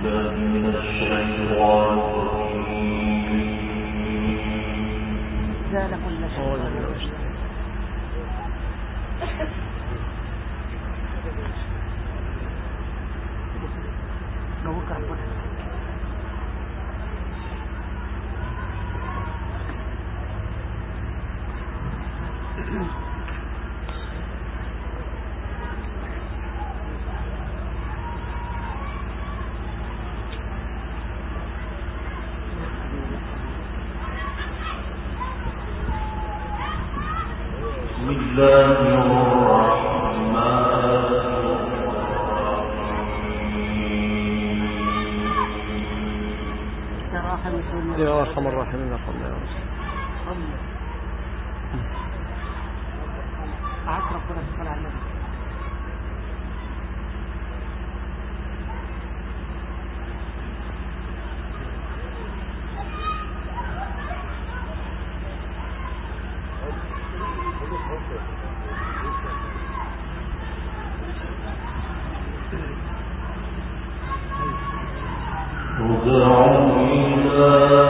زال كل شيء نورك ربنا بسم الله الرحمن استراحة مثل يا ارحم الراحمين ارحمنا يا رب عاد ربنا سبحانه على النبي ادع إلى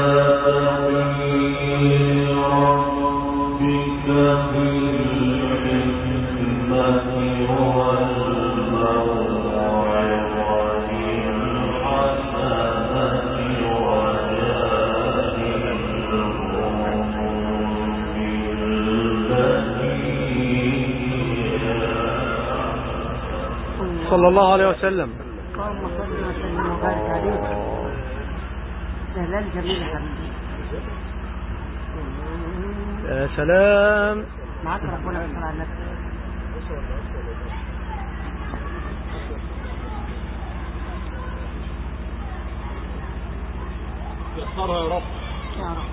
سبيل ربك بالحكمة والموعظة الحسنة وجادلهم بالتي صلى الله عليه وسلم اللهم صل وسلم وبارك عليه سهلان جميل يا حبيبي يا سلام معاك ربنا سبحانه على النبي يسرها يا رب يا رب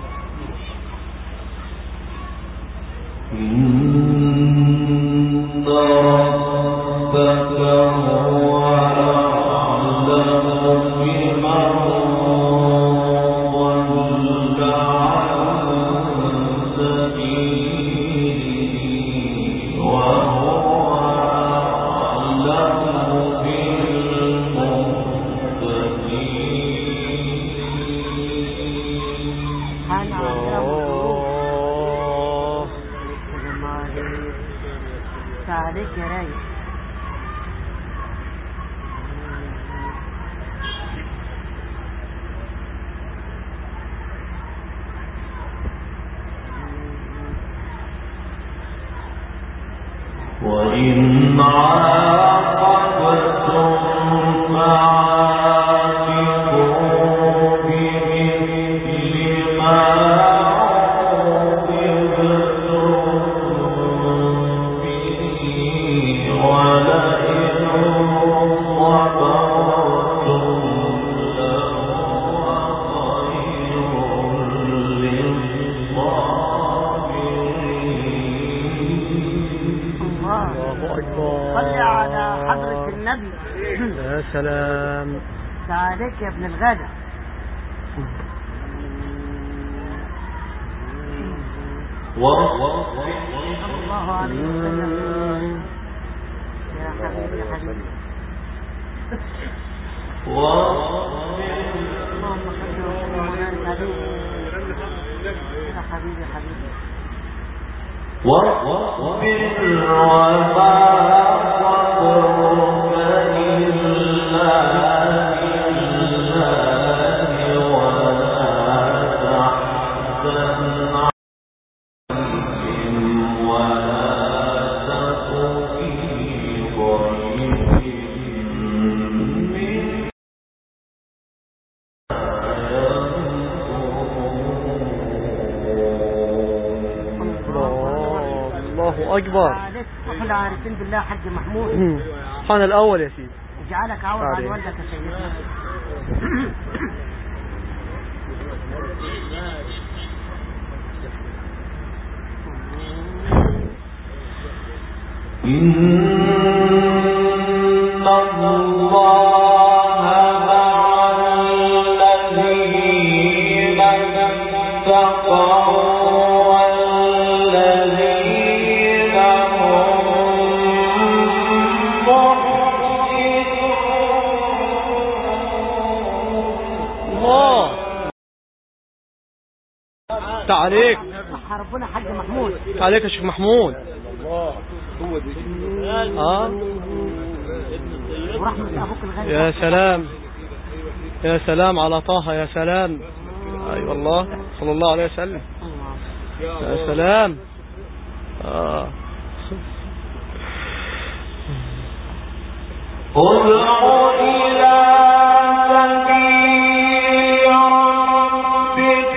إن ربك هو أعلم بمن ضل عن سبيله وهو أعلم بالمهتدين حان علام الغروب الله سلام عليك تعاليك يا رايق وإن عاقبتم فعاقبوا بمثل ما عوقبتم به ولئن صبرتم لهو خير للصابرين الله الله أكبر صل على حضرة النبي يا سلام تعاليك يا ابن الغدا صلى الله عليه وسلم يا حبيبي يا حبيبي اللهم صل وسلم وبارك عليه يا حبيبي يا حبيبي واصبر وما صبرك إلا بالله ولا تحزن عليهم ولا تك في ضيق مما الله الله أكبر عليك وحل عارفين بالله حج محمود سبحان الأول يا سيدي اجعلك عوض عن عليك. والدك يا سيدنا إن الله مع الذين اتقوا والذين هم تعاليك صح ربنا حاج محمود تعاليك يا شيخ محمود اه ورحمة أبوك الغالي يا سلام يا سلام على طه يا سلام اي أيوة والله صلى الله عليه وسلم الله. يا سلام آه. ادع إلى سبيل ربك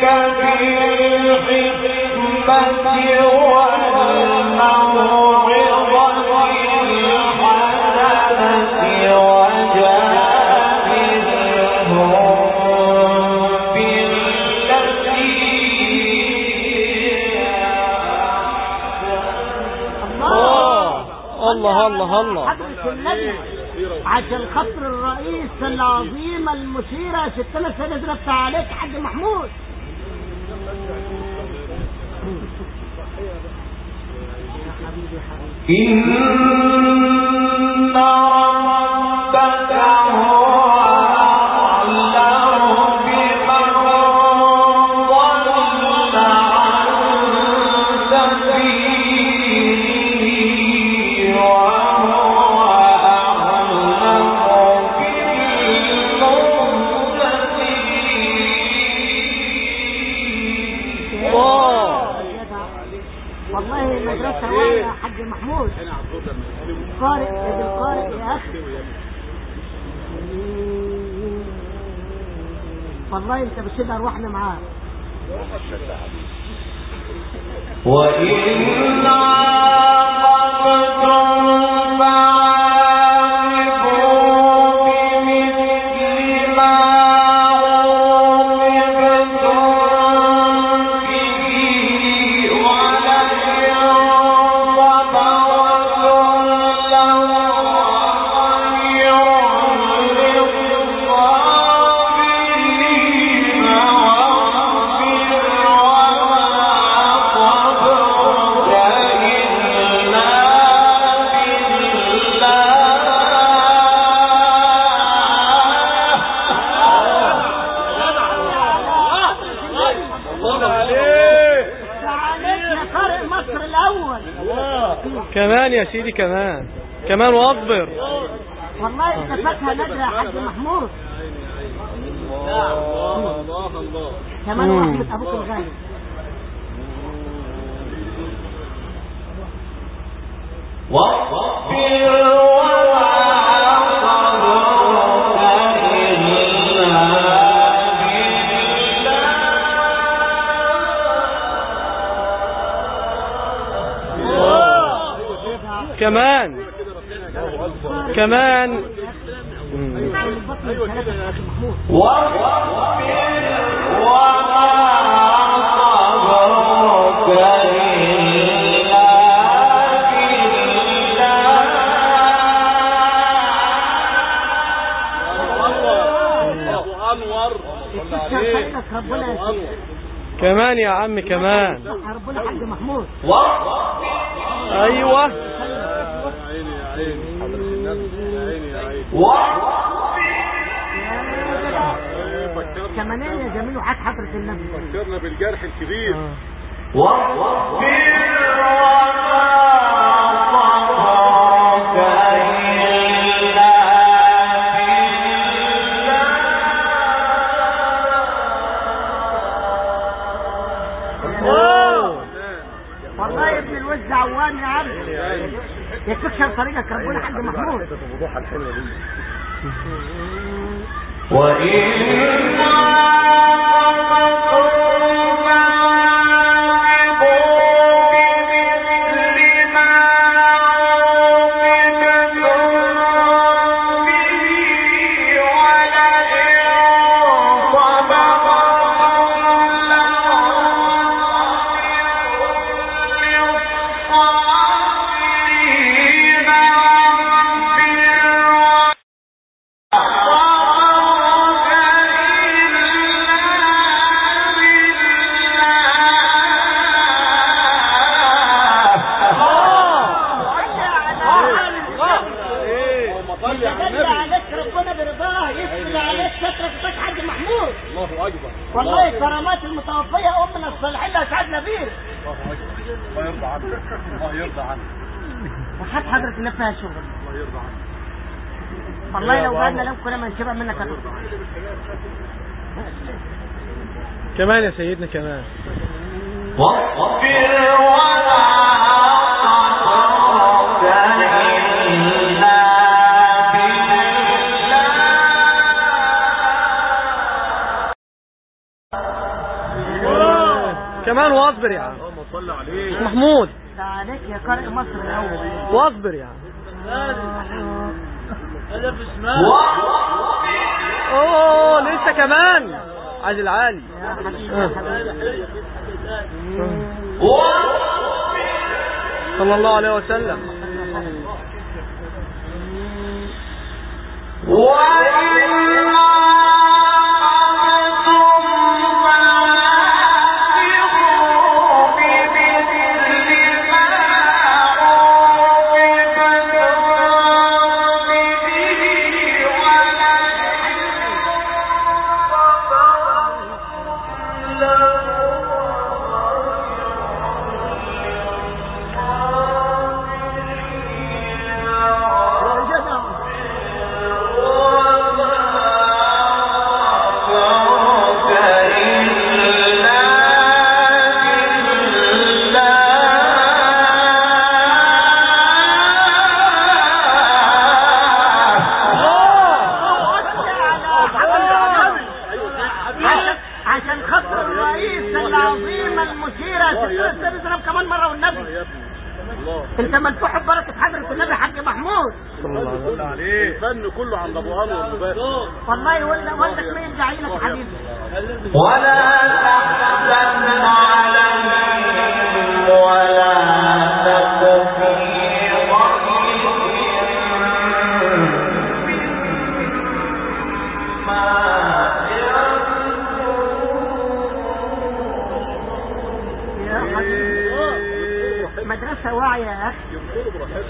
بالحكمة والموعظة الحسنة وجادلهم بالتي آه. الله الله الله حضرة النبي عشان خاطر الرئيس العظيمة المشيرة ستنا سنة رفع عليك حاج محمود يا حبيبي حبيبي إن ربك هو أعلم بمن ضل عن سبيله وهو أعلم بالمهتدين الله والله المدرسة وانا حاج محمود قارئ ابن القارئ يا أخي والله انت بتشد ارواحنا معاك وإن عاقبتم فعاقبوا بمثل ما عوقبتم به ولئن صبرتم لهو خير للصابرين واصبر وما صبرك إلا تعاليك يا قارئ مصر الاول كمان يا سيدي كمان كمان واصبر والله انت فاكهه نادره يا حاج محمود كمان مم. ورحمه ابوك الغالي واصبر وما صبرك إلا كمان كمان مم. البطن الثلاثه يا حاج محمود واصبر وما صبرك إلا تكسر خيرك ربنا يا سيدي كمان يا عم كمان صح ربنا حاج محمود ايوه كمانين يا جميل وحاج حضرة النبي فكرنا بالجرح الكبير آه. واصبر وما صبرك إلا أوه. والله يا ابن الوز عوان يا عم يكسر طريقك ربنا حاج محمود الوضوح الحلوه دي وإن عاقبتم فعاقبوا بمثل ما عوقبتم به ولئن صبرتم لهو للصابرين واصبر سترك سترك حاج محمود الله اكبر والله كرامات المتوفية أمنا الصالحين لا سعدنا بيه الله اكبر الله يرضى عنك الله يرضى عنك وحد حضرة النبي فيها شغل الله يرضى عنك والله لو بعدنا لو كنا ما نشبع منك أكتر. كمان يا سيدنا كمان واصبر ولا تترك إلا بالله كمان واصبر يا عم اللهم صل عليه محمود ده عليك يا قارئ مصر الأول واصبر يا عم اوه لسه كمان عايز العالي يا حبيبي يا حبيبي صلى الله عليه وسلم عشان- عشان خاطر الرئيس العظيمة المشيرة ستنا تضرب كمان مرة والنبي يا ابني الله انت منفوح ببركة حضرة النبي حاج محمود صلى الله عليه صل وسلم عليه الفن كله عند ابو انور مبارك والله ولا والدك ما يرجع لك حبيبي ولا تحزن عليهم ولا تك في ضيق يا حبيبي مدرسة واعية يا أخي ينصروا براحتهم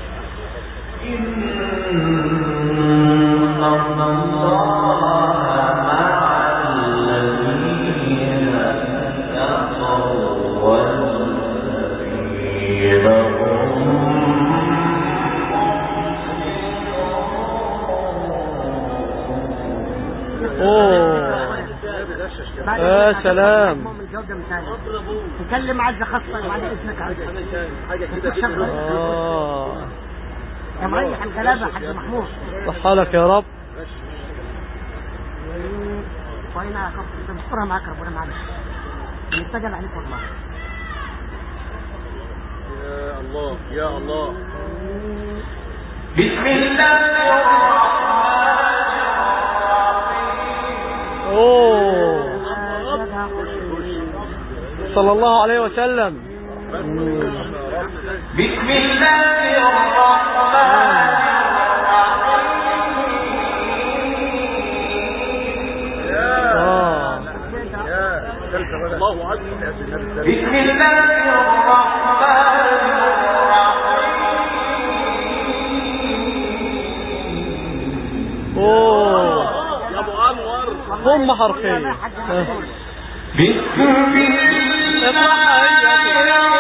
إن الله مع الذين اتقوا والذين اوه بعد يا إذنك سلام. مؤمن الجودة مثالي نكلم عزة خاصة بعد إذنك عزة حاجه كده كده اه يا مريح الغلابة حاج محمود صح لك يا رب وين أخف تذكرها معك ربنا معنا نستجل عليك والله يا الله يا الله بسم الله اوه صلى الله عليه وسلم بسم الله الرحمن اه يا ثالثه بقى الله اكبر يا سيدنا النبي بسم الله الرحمن اوه يا ابو انور هم حرفين بسم الله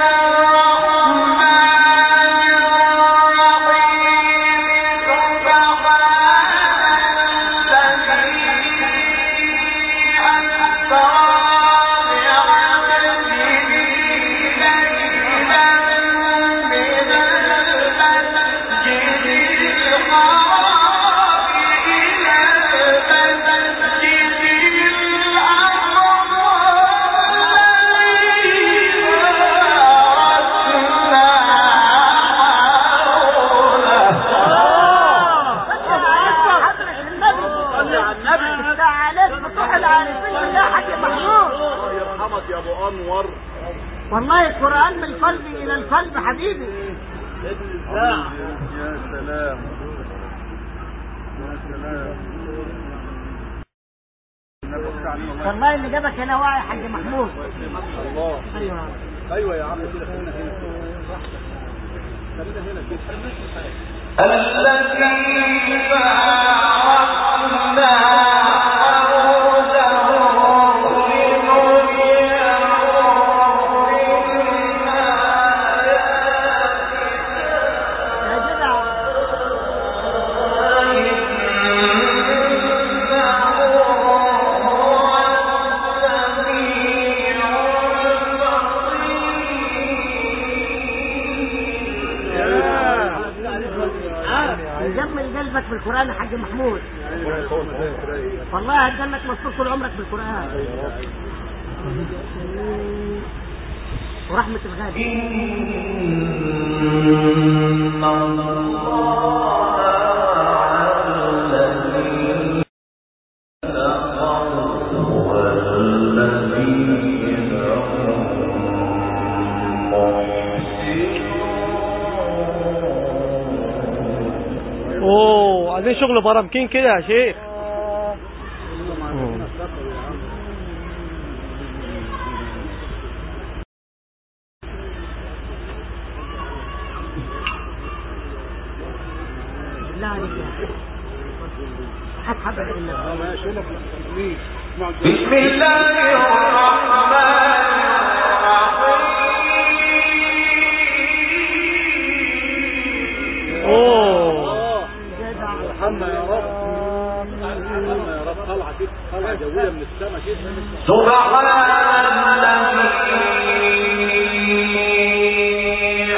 الله يرحمك يا ابو انور والله القرآن من القلب إلى القلب حبيبي يا سلام يا سلام نبص عليه والله والله اللي جابك هنا واعي يا حاج محمود الله ايوه ايوه يا عم كده خلينا هنا خلينا هنا كده الذي باركنا حاج محمود والله هتدلك مصروف طول عمرك بالقران ورحمه الغالي إن الله الذي والذين هم اوه عايزين شغل برامكين كده يا شيخ بالله عليك يا أخي. هات حبه النبي ماشي ما تسميش اسمع بسم الله الرحمن الرحيم اوه جدع ارحمنا يا رب ارحمنا يا رب طلعه كده طلعه جويه من السما كده سبحان الذي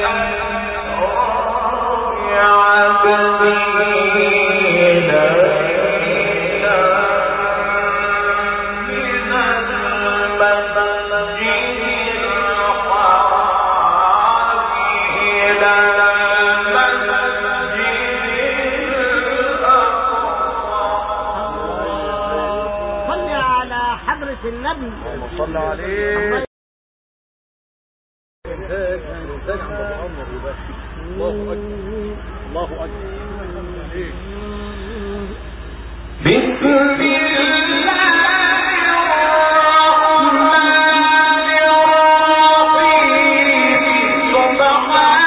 أسرى بعبده ليلا من المسجد الحرام إلى المسجد الأقصى صل على حضرة النبي صلى عليه الله انتاج انتاج عند ابو عمر وبس الله اكبر الله اكبر ايه بسم الله الرحمن الرحيم سبحان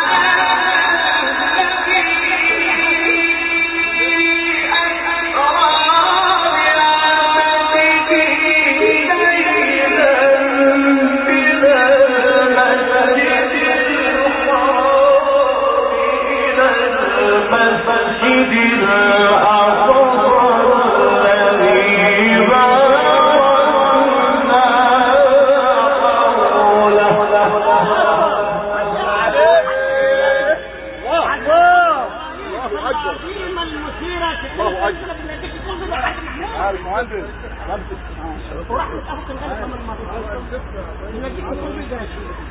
الذي أسرى بعبده ليلا من المسجد الحرام إلى المسجد الأقصى الذي باركنا حوله الله اكبر العظيمة المثيرة الله أكبر. بنديك كل ده حاج محمود عارف مهندس ورحمة أبوك الغالي كمان مرة بنديك كل ده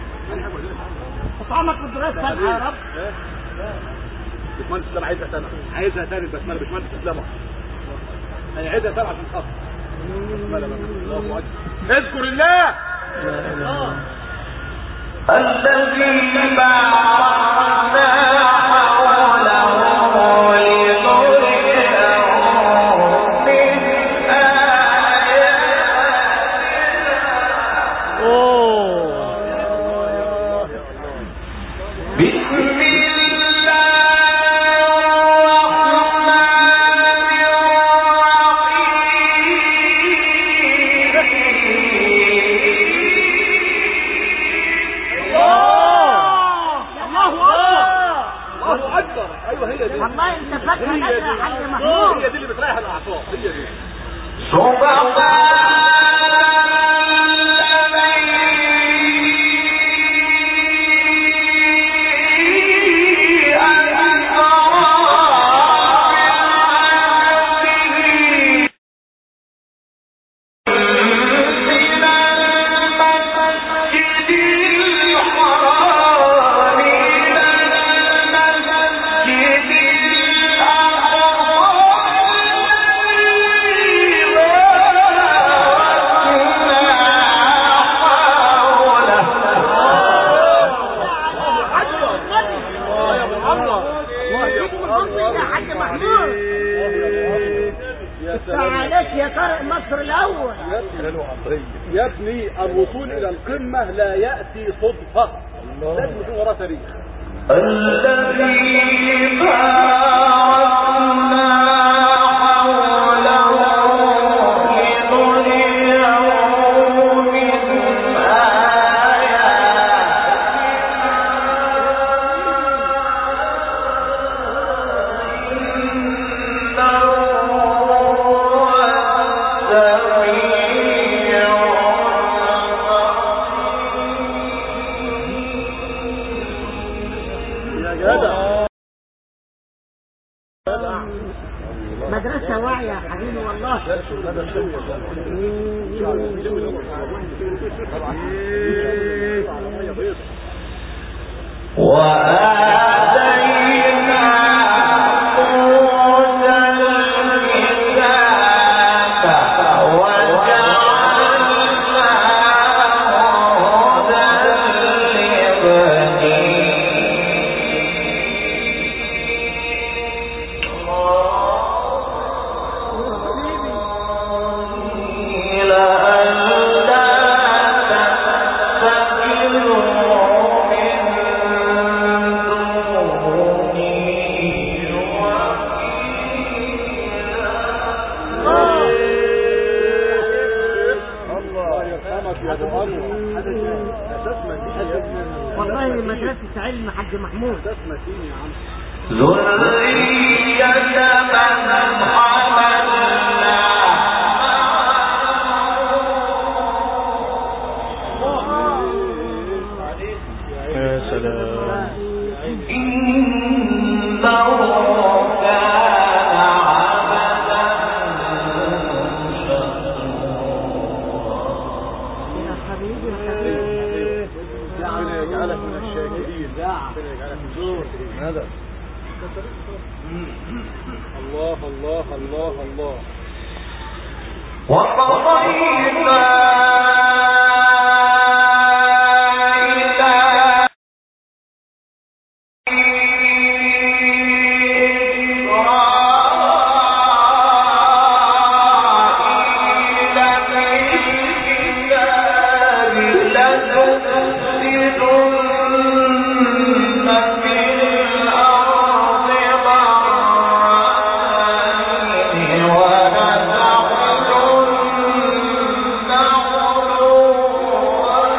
وطعمك بالدراسة يا رب باشمهندس اسلام عايزها سنه عايزها تاني البسمله باشمهندس اسلام هيعيدها سنه عشان خاطر بسمله بقى. الله اكبر اذكر الله الذي باركنا حوله لنريه من آياتنا اوه بسم الله الرحمن الرحيم الله أكبر الله اكبر ايوه هي دي والله أنت فاكر هي نفسك دي يا حاج محمود هي دي اللي بتريح الاعصاب هي دي الله يا ابو عمرو الله يا ابو عمرو يا حاج محمود يا سلام معلش يا طارق مصر الأول يا ابني الوصول الى القمه لا ياتي صدفه لازم يكون وراه تاريخ الذي باركنا حوله لنريه من آياتنا يا جدع الله يرحمك يا ابو انور اساس متين والله مدرسة علم حاج محمود اساس متين يا عم ذرية من حملنا يا سلام إنه كان عبدا يا حبيبي يا حبيبي ربنا يجعلك من الشاكرين ربنا يجعلك من الشاكرين هذا الله الله الله الله وقضينا إلى إسرائيل في الكتاب لتفسدن في الأرض مرتين ولتعلن علوا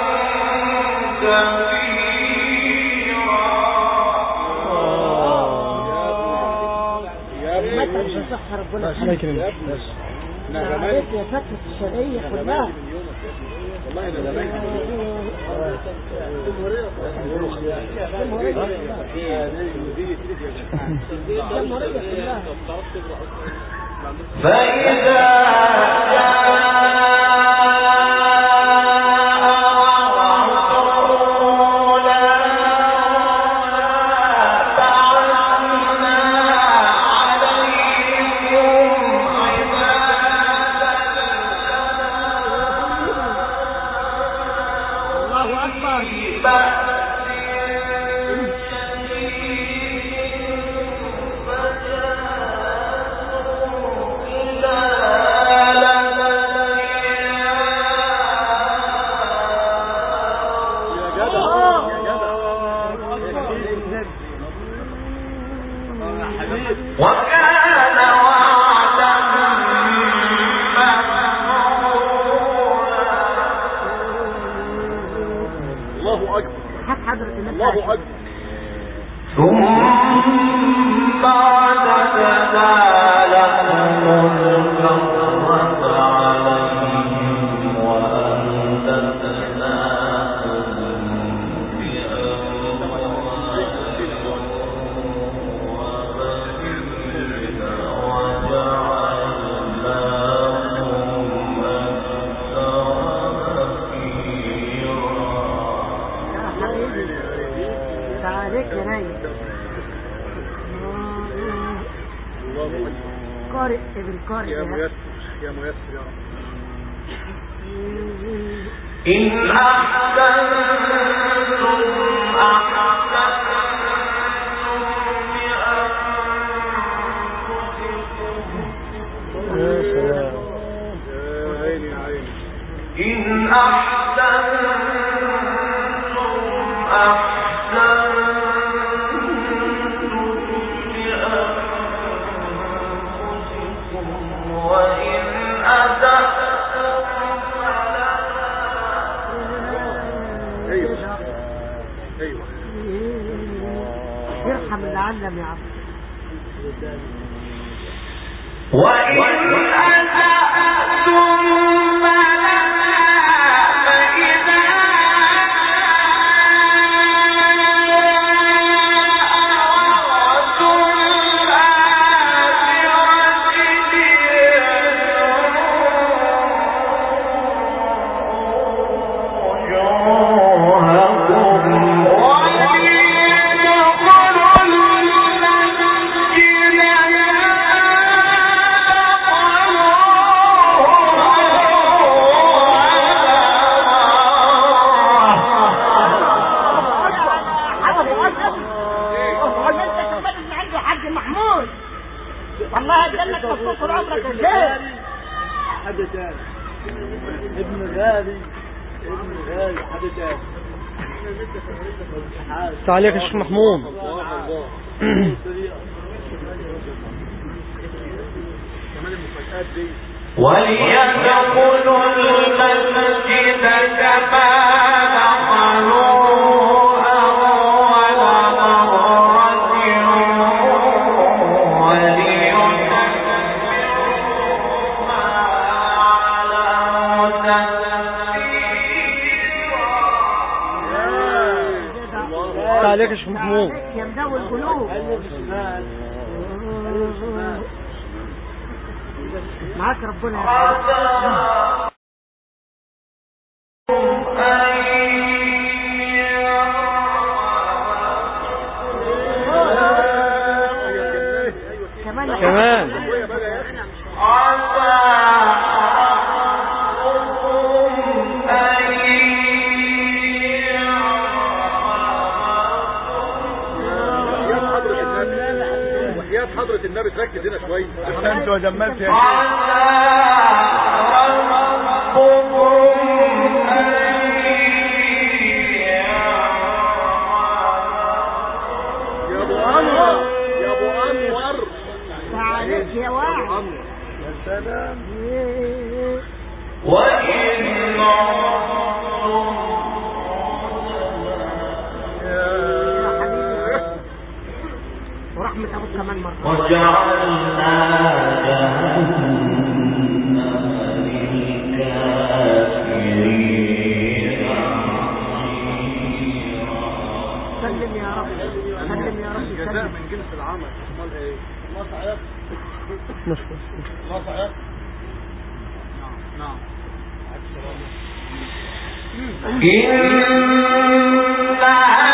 يا متى ابني مش هصح ربنا الله يكرمك يا ابني انا يا غماني بيت يا فترة الشرقية انا كلها غماني من يومك يا ابني والله انا غماني من يومك الجمهورية كلها فإذا جاء رسولنا بعثنا عليكم الله أكبر يا جدع يا جدع وكان وعدا مفعولا الله اكبر هات حضرة النبي الله اكبر ثم رددنا لكم الكرة عليهم وأمددناكم بأموال وجعلناكم أكثر يا حبيبي تعاليك يا نايم الله اكبر قارئ ابن قارئ يا يا ميسر يا ميسر يا رب إن أحسنتم أحسنتم لأنفسكم يا سلام يا عيني يا عيني إن أحسنتم أحسنتم لأنفسكم وإن أسأتم ايوه ايوه يرحم اللي علم يا عم وإن أسأتم فلها فإذا أردتم الآخرة حد تاني ابن غالي ابن غالي حد تاني تعليق يا شيخ محمود الله الله كمان المفاجآت دي وليدخلوا المسجد كما دخلوه أول مرة وليتبروا ما علوا تتبيرا تعليق يا شيخ محمود يا مداوي القلوب معاك ربنا يا رب. كمان كمان وحياة حضرة النبي وحياة حضرة النبي تركز هنا شوية انت وجملت يا يا ابو انور يا ابو انور تعاليك يا واعي انور يا سلام وإن يا حبيبي ورحمة أبوك كمان مرة وجعلنا جهنم للكافرين سلم يا رب سلم يا رب الجزاء سلم من جنس العمل امال ايه الله صحيح مشكور الله صحيح نعم إن هذا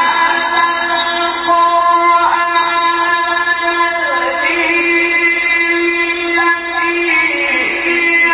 القرآن الذي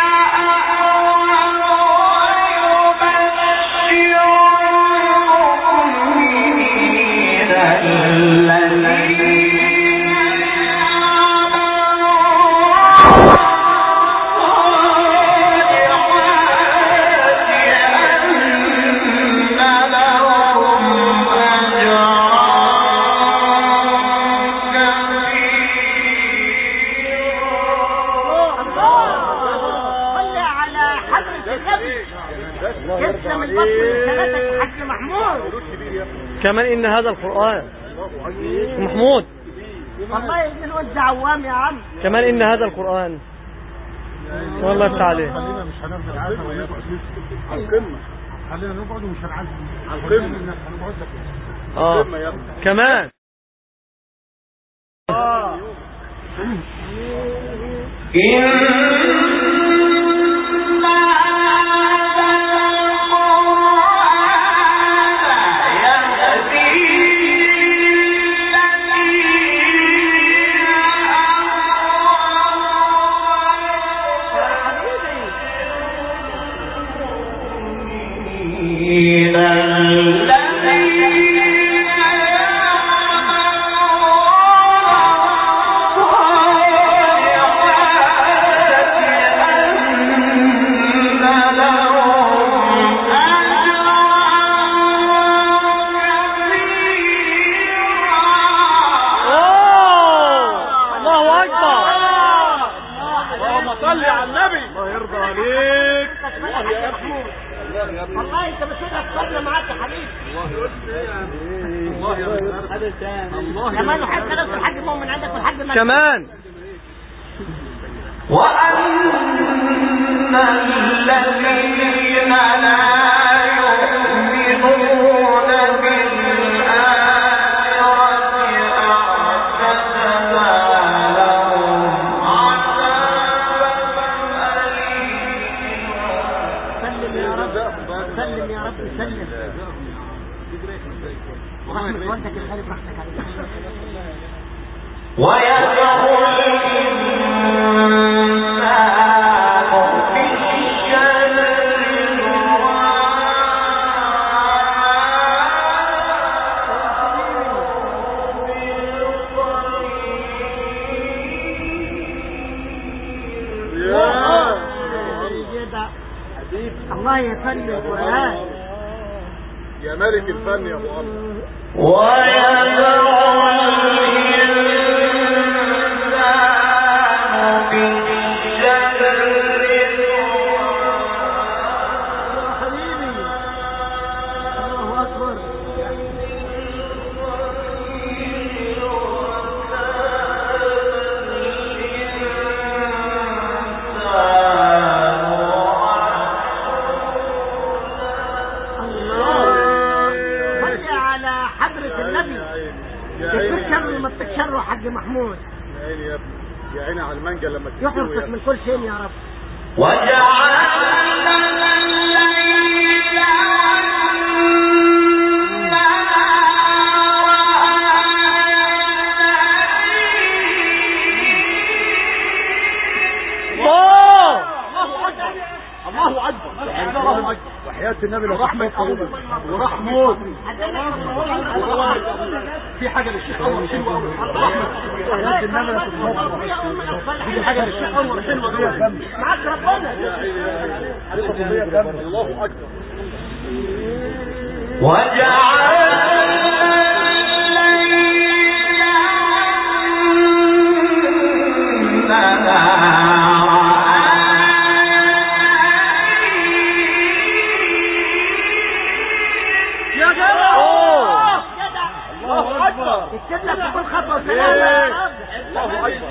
صل على حضرة النبي يسلم البطن من ثلاثة حج محمود كمان إن هذا القرآن محمود والله بنقول عوام يا عم كمان إن هذا القرآن والله يفتح عليه خلينا مش هنفضل عارفه ونقعد لسه على القمة خلينا نقعد ومش هنعزم على القمة هنقعد لك اه القمة يا ابني كمان أوه! الله أكبر اللهم صل على النبي الله يرضى عليك الله يا محمود والله انت بتقول تصلي معاك يا حبيبي الله يا ابني الله كمان وحتى ثلاث الحج مؤمن عندك والحج ما كمان وأن الذين لا يؤمنون بالآخرة أعتدنا لهم عذابا أليما سلم يا رب سلم يا رب سلم ورحمة والدك الخالق رحمتك عليك ويدعو الإنسان في الشر يا الله يصلي القرآن يا ملك الفن يا ابو عمرو ويدعو الإنسان بالشر حبيبي الله أكبر الله صلي على حضرة النبي يا تكفير شر عيني ما تكشره حق محمود يا عيني يا ابني يا عيني على المانجا لما تستوي يحرسك يا من كل شيء يا رب وجعلنا الليل الله الله اكبر الله اكبر وحياة النبي ورحمة ابوك ورحمة في حاجة للشيخ انور حلوة قوي وحياة النبي في حاجة للشيخ انور حلوة قوي معاك ربنا الله اكبر يا جدع أوه. جدع الله اكبر يكتب لك في كل خطوة وسلام يا رب الله اكبر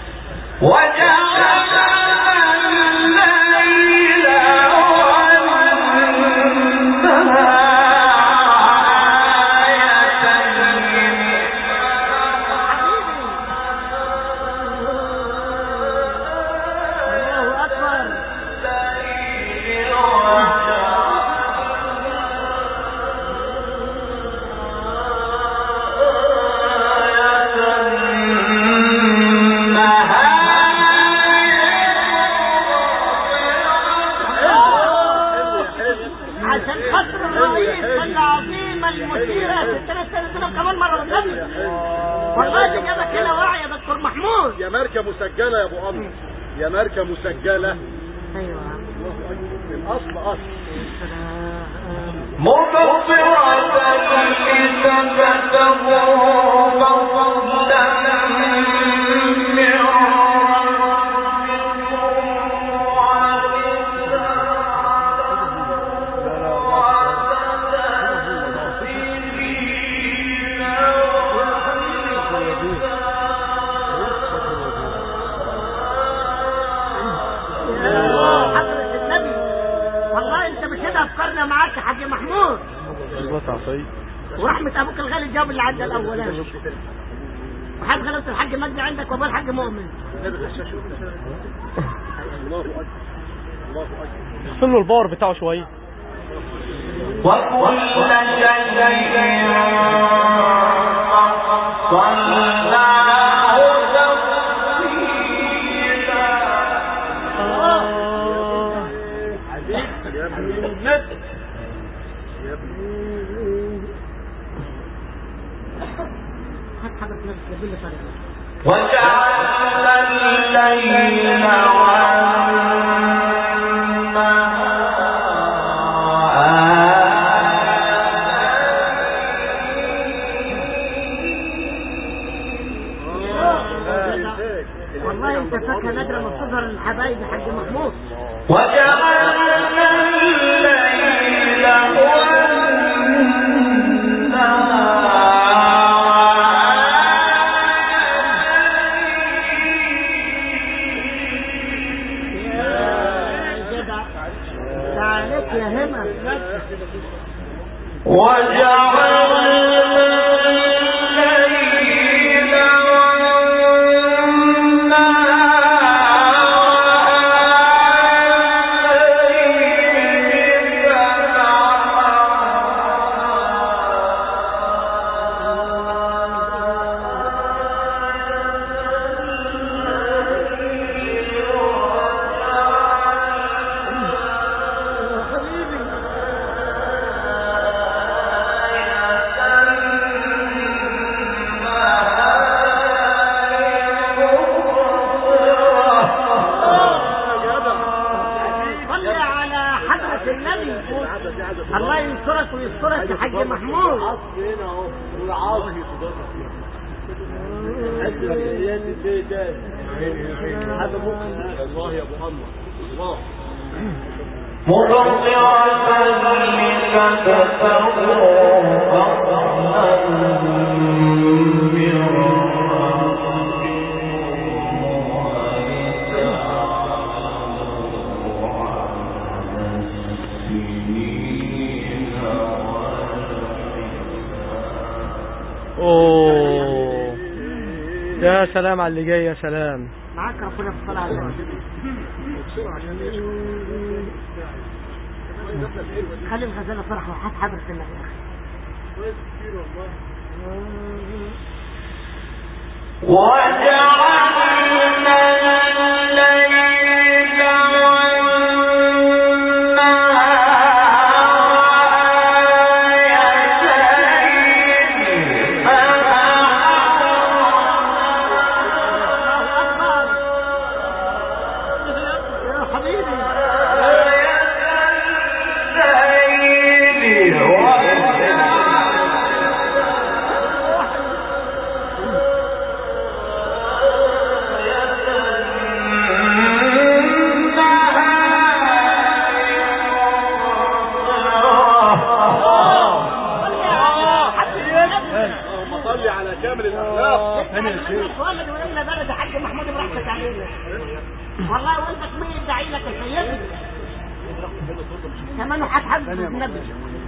الله أكبر عشان خاطر الرئيس العظيمة المثيرة ستنا سنة كمان مرة والنبي والله دي جابك هنا واعي يا دكتور محمود يا ماركة مسجلة يا ابو عمرو يا ماركة مسجلة ايوه الاصل اصل يا حضرة النبي والله انت مش هنا افكارنا معاك يا حاج محمود ورحمة ابوك الغالي الجواب اللي عدى الاولاني وحد غلبت الحاج مجدي عندك وابو الحاج مؤمن الله اكبر الله اكبر قفل له الباور بتاعه شويه وكل شيء فصلناه تفصيلا يا ابن النبي يا ابن هات حضرتك نفسك بالله طريقة وجعلنا الليل والله انت فاكهة نادرة ما بتظهر للحبايب يا حاج محمود وجعلنا الليل يا جدع تعالك يا همة وجعلنا الليل حبيبي حضرة النبي الله ينصرك ويسترك يا حاج محمود العصر هنا اهو والعصر حد مسؤوليات البيت ده هذا ممكن الله يا ابو محمد الله مرضعة لتبتغوا فضلا من اوه يا سلام على اللي جاي يا سلام معاك ربنا في الصلاة على النبي خلي الغزالة فرح وحات حضرة النبي يا أخي وجعلنا الليل والنهار يا حبيبي اللهم صل على كامل الاخلاق ولد وليلة بلد يا حاج محمود براحتك علينا والله والدك مين يدعي لك يا سيدي كمان وحات حضرة النبي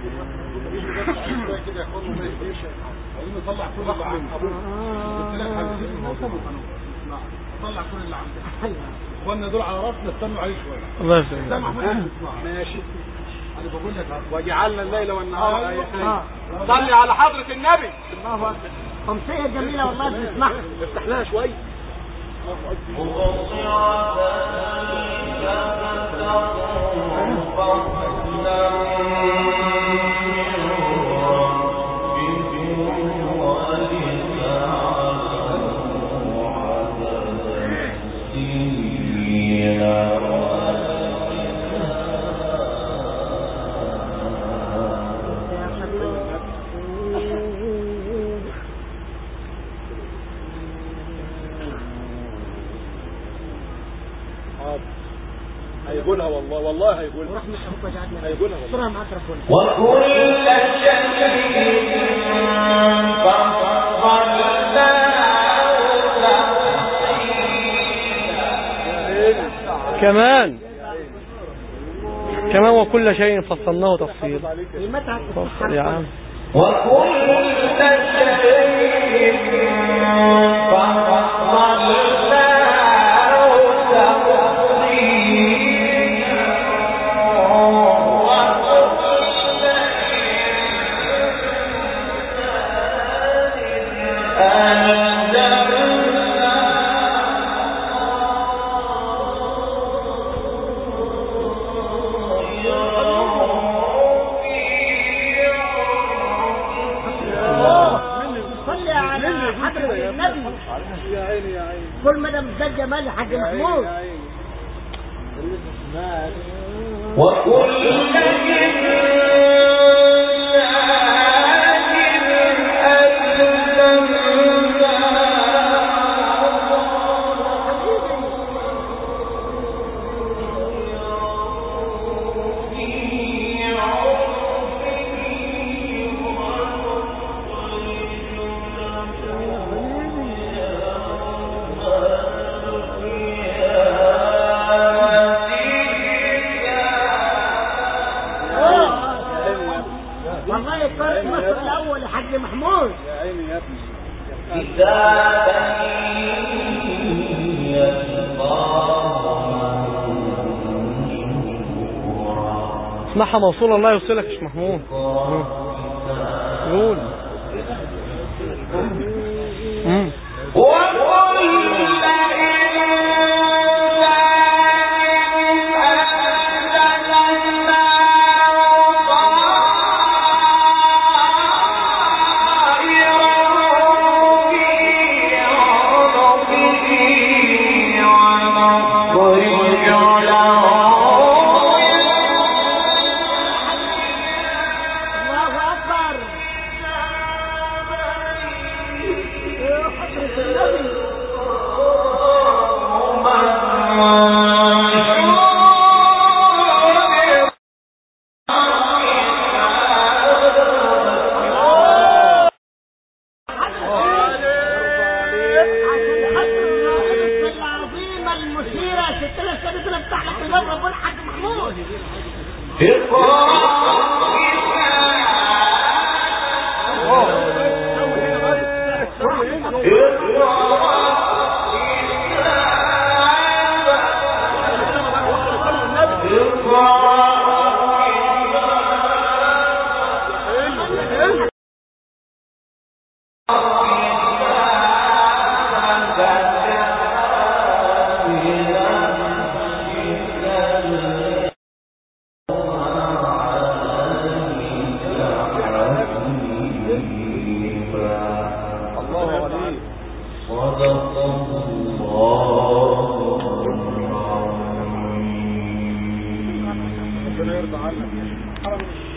كده يا اخوانا ما يهديش عايزين نطلع كل اللي عندنا قلت لك هنسيب الموضوع طلع كل اللي عندنا اخوانا دول على راسنا استنوا عليه شويه الله يسلمك ده محمود اسمع ماشي انا بقول لك أهو. وجعلنا الليل والنهار آيتين آه. صلي على حضرة النبي الله أكبر أمسية جميلة والله بنسمعها افتح لها شوية حاضر هيقولها والله والله هيقولها ورحمة ربك وجعلنا هيقولها والله صورة معاك ربنا وكل شيء فصلناه كمان كمان وكل شيء فصلناه تفصيلا قيمتها فصل يا عم وكل شيء فصلناه صلي على حضرة النبي يا عيني يا عيني كل مدى ده جمال يا حاج يا عيني محمود يا عيني وكل والله يكرم مصر الأول يا حاج محمود يا عيني يا ابني كتابا اسمعها موصولة الله يوصلك يا شيخ محمود قول مم. ربنا يرضى عنك